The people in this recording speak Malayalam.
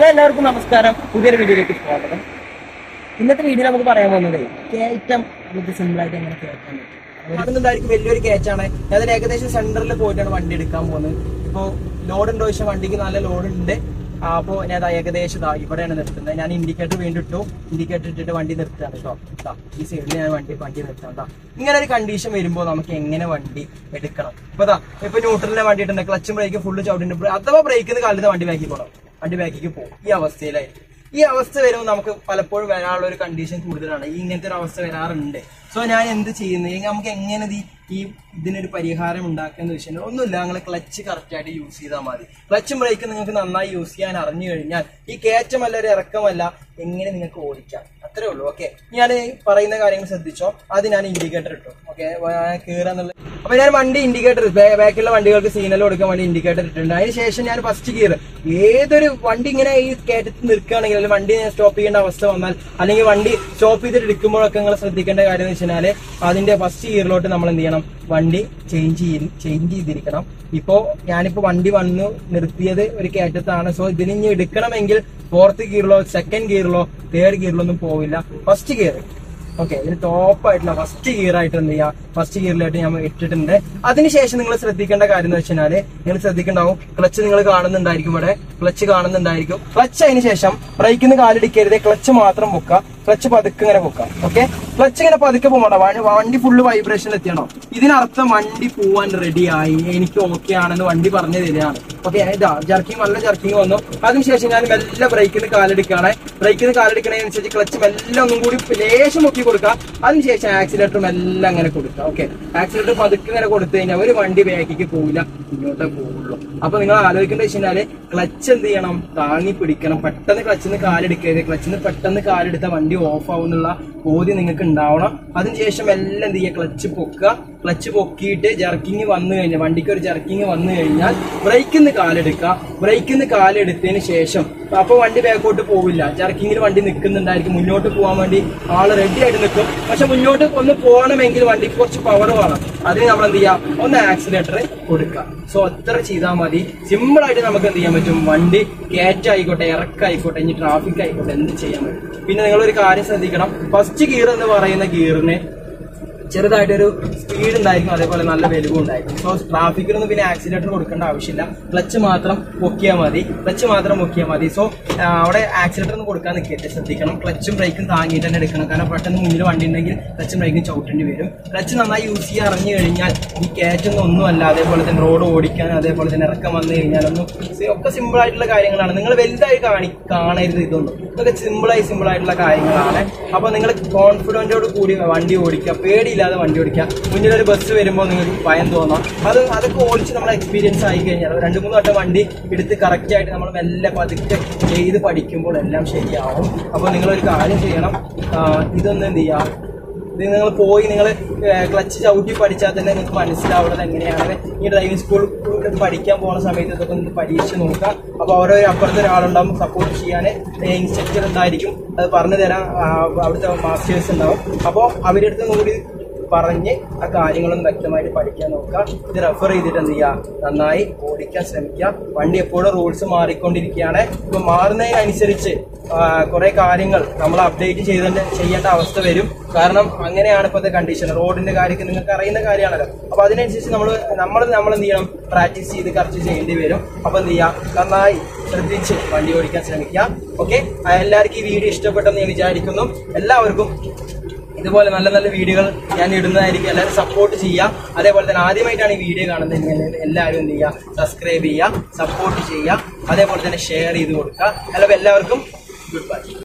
ഹലോ എല്ലാവർക്കും നമസ്കാരം പുതിയൊരു വീഡിയോയിലേക്ക് സ്വാഗതം ഇന്നത്തെ വീഡിയോ നമുക്ക് പറയാൻ പോകുന്നത് കയറ്റം നമുക്ക് സിമ്പിൾ ആയിട്ട് എങ്ങനെ കയറ്റാൻ പറ്റും കാണുന്നുണ്ടായിരിക്കും വലിയൊരു ക്യാച്ചാണ് ഞാൻ അതിന് ഏകദേശം സെന്ററിൽ പോയിട്ടാണ് വണ്ടി എടുക്കാൻ പോകുന്നത് ഇപ്പോ ലോഡ് ഉണ്ടോ ചോദിച്ചാൽ വണ്ടിക്ക് നല്ല ലോഡ് ഉണ്ട് ആ, അപ്പോ ഞാൻ ദാ ഏകദേശം ദാ ഇവിടെയാണ് നിർത്തുന്നത് ഞാൻ ഇൻഡിക്കേറ്റർ വീണ്ടും ഇട്ടു ഇൻഡിക്കേറ്റർ ഇട്ടിട്ട് വണ്ടി നിർത്തുകയാണ് കേട്ടോ ദാ ഈ സൈഡിൽ ഞാൻ വണ്ടി വണ്ടി നിർത്താം ദാ ഇങ്ങനെ ഒരു കണ്ടീഷൻ വരുമ്പോൾ നമുക്ക് എങ്ങനെ വണ്ടി എടുക്കണം ഇപ്പൊ ദാ ഇപ്പൊ ന്യൂട്രലിനെ വണ്ടി ഇട്ടുണ്ട് ക്ലച്ചും ബ്രേക്കും ഫുള്ള് ചവിട്ടിണ്ട് അഥവാ ബ്രേക്കിന് കാലിന് വണ്ടി ബാക്കി പോകണം വണ്ടി ബാക്കിക്ക് പോകും ഈ അവസ്ഥയിലായി ഈ അവസ്ഥ വരുമ്പോൾ നമുക്ക് പലപ്പോഴും വരാനുള്ള ഒരു കണ്ടീഷൻ കൂടുതലാണ് ഈ ഇങ്ങനത്തെ ഒരു അവസ്ഥ വരാറുണ്ട് സോ ഞാൻ എന്ത് ചെയ്യുന്നത് ഈ നമുക്ക് എങ്ങനെ ഇത് ഈ ഇതിനൊരു പരിഹാരം ഉണ്ടാക്കാന്ന് വെച്ചാൽ ഒന്നുമില്ല നിങ്ങൾ ക്ലച്ച് കറക്റ്റ് ആയിട്ട് യൂസ് ചെയ്താൽ മതി ക്ലച്ചും ബ്രേക്കും നിങ്ങൾക്ക് നന്നായി യൂസ് ചെയ്യാൻ അറിഞ്ഞു കഴിഞ്ഞാൽ ഈ കയറ്റമല്ല ഒരു ഇറക്കമല്ല എങ്ങനെ നിങ്ങൾക്ക് ഓടിക്കാം അത്രേ ഉള്ളൂ ഓക്കെ ഞാൻ പറയുന്ന കാര്യങ്ങൾ ശ്രദ്ധിച്ചോ അത് ഞാൻ ഇൻഡിക്കേറ്റർ ഇട്ടു ഓക്കെ കയറാന്നുള്ള അപ്പൊ ഞാൻ വണ്ടി ഇൻഡിക്കേറ്റർ ബാക്കിലുള്ള വണ്ടികൾക്ക് സിഗ്നൽ കൊടുക്കാൻ വേണ്ടി ഇൻഡിക്കേറ്റർ ഇട്ടിട്ടുണ്ട് അതിന് ശേഷം ഞാൻ ഫസ്റ്റ് ഗിയർ ഏതൊരു വണ്ടി ഇങ്ങനെ ഈ കയറ്റത്തിൽ നിൽക്കുകയാണെങ്കിൽ അല്ലെങ്കിൽ വണ്ടി സ്റ്റോപ്പ് ചെയ്യേണ്ട അവസ്ഥ വന്നാൽ അല്ലെങ്കിൽ വണ്ടി സ്റ്റോപ്പ് ചെയ്തിട്ട് എടുക്കുമ്പോഴൊക്കെ നിങ്ങൾ ശ്രദ്ധിക്കേണ്ട കാര്യം എന്ന് വെച്ചാൽ അതിന്റെ ഫസ്റ്റ് ഗിയറിലോട്ട് നമ്മൾ എന്ത് ചെയ്യണം വണ്ടി ചേഞ്ച് ചെയ്ത് ചേഞ്ച് ചെയ്തിരിക്കണം ഇപ്പോ ഞാനിപ്പോ വണ്ടി വന്നു നിർത്തിയത് ഒരു കയറ്റത്താണ് സോ ഇതിന് ഇനി എടുക്കണമെങ്കിൽ ഫോർത്ത് ഗിയറിലോ സെക്കൻഡ് ഗിയറിലോ തേർഡ് ഗിയറിലോ ഒന്നും പോവില്ല ഫസ്റ്റ് ഗിയർ ഓക്കെ ഇതിന് ടോപ്പ് ആയിട്ടുള്ള ഫസ്റ്റ് ഗിയർ ആയിട്ട് എന്ത് ചെയ്യാം ഫസ്റ്റ് ഗിയറിലായിട്ട് ഞാൻ ഇട്ടിട്ടുണ്ട് അതിനുശേഷം നിങ്ങൾ ശ്രദ്ധിക്കേണ്ട കാര്യം എന്ന് വെച്ചാല് നിങ്ങൾ ശ്രദ്ധിക്കണ്ടാവും ക്ലച്ച് നിങ്ങൾ കാണുന്നുണ്ടായിരിക്കും ഇവിടെ ക്ലച്ച് കാണുന്നുണ്ടായിരിക്കും ക്ലച്ച് അതിന് ശേഷം ബ്രേക്കിന്ന് കാലിടിക്കരുത് ക്ലച്ച് മാത്രം പൊക്കുക ക്ലച്ച് പതുക്കെ ഇങ്ങനെ പൊക്കാം ഓക്കെ ക്ലച്ച് ഇങ്ങനെ പതുക്കെ പോകണ്ട വണ്ടി ഫുള്ള് വൈബ്രേഷനിൽ എത്തിയണോ ഇതിനർത്ഥം വണ്ടി പോവാൻ റെഡി ആയി എനിക്ക് ഓക്കെ ആണെന്ന് വണ്ടി പറഞ്ഞു തരികയാണ് ഓക്കെ ഇതാ ജർക്കിങ് നല്ല ജർക്കിങ് വന്നു അതിനുശേഷം ഞാൻ മെല്ലെ ബ്രേക്കിന് കാലെടുക്കുകയാണ് ബ്രേക്കിന് കാലെടുക്കണതിനനുസരിച്ച് ക്ലച്ച് മെല്ലെ ഒന്നും കൂടി ലേശം മുക്കി കൊടുക്കുക അതിനുശേഷം ആക്സിലേറ്റർ മെല്ലെ അങ്ങനെ കൊടുക്കുക ഓക്കെ ആക്സിലേറ്റർ പതുക്കെ ഇങ്ങനെ കൊടുത്തു കഴിഞ്ഞാൽ ഒരു വണ്ടി ബാക്കിക്ക് പോവില്ല മുന്നോട്ടേ പോവുള്ളൂ അപ്പൊ നിങ്ങൾ ആലോചിക്കേണ്ട വെച്ചാല് ക്ലച്ച് എന്ത് ചെയ്യണം താങ്ങി പിടിക്കണം പെട്ടെന്ന് ക്ലച്ചിന്ന് കാലെടുക്കരുത് ക്ലച്ചിന്ന് പെട്ടെന്ന് കാലെടുത്ത വണ്ടി ഓഫ് ആവുന്നുള്ള ബോധ്യം നിങ്ങൾക്ക് ഉണ്ടാവണം അതിനുശേഷം എല്ലാം എന്ത് ചെയ്യുക ക്ലച്ച് പൊക്കുക ക്ലച്ച് പൊക്കിയിട്ട് ജർക്കിങ് വന്നു കഴിഞ്ഞാൽ വണ്ടിക്ക് ഒരു ജർക്കിങ് വന്നു കഴിഞ്ഞാൽ ബ്രേക്കിന്ന് കാലെടുക്കുക ബ്രേക്കിന്ന് കാലെടുത്തതിന് ശേഷം അപ്പൊ വണ്ടി ബാക്കോട്ട് പോവില്ല ജർക്കിങ്ങിൽ വണ്ടി നിൽക്കുന്നുണ്ടായിരിക്കും മുന്നോട്ട് പോകാൻ വേണ്ടി ആള് റെഡി ആയിട്ട് നിൽക്കും പക്ഷെ മുന്നോട്ട് ഒന്ന് പോകണമെങ്കിൽ വണ്ടിക്ക് കുറച്ച് പവർ വേണം അതിന് നമ്മൾ എന്ത് ചെയ്യാം ഒന്ന് ആക്സിലേറ്റർ കൊടുക്കുക സോ അത്ര ചെയ്താൽ മതി സിമ്പിൾ ആയിട്ട് നമുക്ക് എന്ത് ചെയ്യാൻ പറ്റും വണ്ടി കയറ്റായിക്കോട്ടെ ഇറക്കായിക്കോട്ടെ ഇനി ട്രാഫിക് ആയിക്കോട്ടെ എന്ത് ചെയ്യാൻ പറ്റും പിന്നെ നിങ്ങൾ ഒരു കാര്യം ശ്രദ്ധിക്കണം ഫസ്റ്റ് ഗിയർ എന്ന് പറയുന്ന ഗിയറിന് ചെറുതായിട്ടൊരു സ്പീഡ് ഉണ്ടായിരിക്കും അതേപോലെ നല്ല വെലുവും ഉണ്ടായിരിക്കും സോ ട്രാഫിക്കിലൊന്നും പിന്നെ ആക്സിലേറ്റർ കൊടുക്കേണ്ട ആവശ്യമില്ല ക്ലച്ച് മാത്രം പൊക്കിയാൽ മതി ക്ലച്ച് മാത്രം പൊക്കിയാൽ മതി സോ അവിടെ ആക്സിലേറ്റർ ഒന്നും കൊടുക്കാൻ നിൽക്കരുത് ശ്രദ്ധിക്കണം ക്ലച്ചും ബ്രേക്കും താങ്ങിയിട്ട് തന്നെ എടുക്കണം കാരണം പെട്ടെന്ന് മുന്നിൽ വണ്ടി ഉണ്ടെങ്കിൽ ക്ലച്ചും ബ്രേക്കും ചവിട്ടേണ്ടി വരും ക്ലച്ച് നന്നായി യൂസ് ചെയ്യാൻ അറിഞ്ഞു കഴിഞ്ഞാൽ ഈ കയറ്റൊന്നും ഒന്നുമല്ല അതേപോലെ തന്നെ റോഡ് ഓടിക്കാൻ അതേപോലെ തന്നെ ഇറക്കം വന്നു കഴിഞ്ഞാലൊന്നും സി- ഒക്കെ സിമ്പിൾ ആയിട്ടുള്ള കാര്യങ്ങളാണ് നിങ്ങൾ വലുതായി കാണി കാണരുത് ഇതൊന്നും ഇതൊക്കെ സിമ്പിളായി സിമ്പിൾ ആയിട്ടുള്ള കാര്യങ്ങളാണ് അപ്പൊ നിങ്ങൾ കോൺഫിഡന്റോട് കൂടി വണ്ടി ഓടിക്കുക പേടിയില്ലാതെ വണ്ടി ഓടിക്കുക മുന്നിൽ ഒരു ബസ് വരുമ്പോൾ നിങ്ങൾക്ക് ഭയം തോന്നാം അത് അതൊക്കെ ഓടിച്ച് നമ്മൾ എക്സ്പീരിയൻസ് ആയി കഴിഞ്ഞാൽ രണ്ട് മൂന്ന് വട്ടം വണ്ടി എടുത്ത് കറക്റ്റ് ആയിട്ട് നമ്മൾ മെല്ലെ പതുക്കെ ചെയ്ത് പഠിക്കുമ്പോൾ എല്ലാം ശരിയാവും അപ്പോൾ നിങ്ങളൊരു കാര്യം ചെയ്യണം ആ, ഇതൊന്ന് എന്ത് ചെയ്യാം ഇത് നിങ്ങൾ പോയി നിങ്ങൾ ക്ലച്ച് ചവിട്ടി പഠിച്ചാൽ തന്നെ നിങ്ങൾക്ക് മനസ്സിലാവുന്നത് എങ്ങനെയാണ് ഈ ഡ്രൈവിംഗ് സ്കൂൾ പഠിക്കാൻ പോകുന്ന സമയത്ത് ഇതൊക്കെ ഒന്ന് പരീക്ഷിച്ച് നോക്കാം അപ്പോൾ ഓരോ അപ്പുറത്തെ ഒരാളുണ്ടാവും സപ്പോർട്ട് ചെയ്യാൻ ഇൻസ്ട്രക്ടർ ഉണ്ടായിരിക്കും അത് പറഞ്ഞു തരാൻ ആ, അവിടുത്തെ മാസ്റ്റേഴ്സ് ഉണ്ടാവും അപ്പോൾ അവരുടെ അടുത്ത് കൂടി പറഞ്ഞ് ആ കാര്യങ്ങളൊന്ന് വ്യക്തമായിട്ട് പഠിക്കാൻ നോക്കുക ഇത് റെഫർ ചെയ്തിട്ട് എന്ത് ചെയ്യുക നന്നായി ഓടിക്കാൻ ശ്രമിക്കുക വണ്ടി എപ്പോഴും റൂൾസ് മാറിക്കൊണ്ടിരിക്കുകയാണ് ഇപ്പൊ മാറുന്നതിനനുസരിച്ച് കുറെ കാര്യങ്ങൾ നമ്മൾ അപ്ഡേറ്റ് ചെയ്തേണ്ട ചെയ്യേണ്ട അവസ്ഥ വരും കാരണം അങ്ങനെയാണ് ഇപ്പോഴത്തെ കണ്ടീഷൻ റോഡിന്റെ കാര്യമൊക്കെ നിങ്ങൾക്ക് അറിയുന്ന കാര്യമാണല്ലോ അപ്പൊ അതിനനുസരിച്ച് നമ്മൾ നമ്മൾ നമ്മൾ എന്ത് ചെയ്യണം പ്രാക്ടീസ് ചെയ്ത് കറക്റ്റ് ചെയ്യേണ്ടി വരും അപ്പൊ എന്ത് ചെയ്യുക നന്നായി ശ്രദ്ധിച്ച് വണ്ടി ഓടിക്കാൻ ശ്രമിക്കുക ഓക്കെ എല്ലാവർക്കും ഈ വീഡിയോ ഇഷ്ടപ്പെട്ടെന്ന് ഞാൻ വിചാരിക്കുന്നു എല്ലാവർക്കും ഇതുപോലെ നല്ല നല്ല വീഡിയോകൾ ഞാൻ ഇടുന്നതായിരിക്കും എല്ലാവരും സപ്പോർട്ട് ചെയ്യുക അതേപോലെ തന്നെ ആദ്യമായിട്ടാണ് ഈ വീഡിയോ കാണുന്നത് എല്ലാവരും എന്ത് ചെയ്യുക സബ്സ്ക്രൈബ് ചെയ്യുക സപ്പോർട്ട് ചെയ്യുക അതേപോലെ തന്നെ ഷെയർ ചെയ്ത് കൊടുക്കുക അല്ല എല്ലാവർക്കും ഗുഡ് ബൈ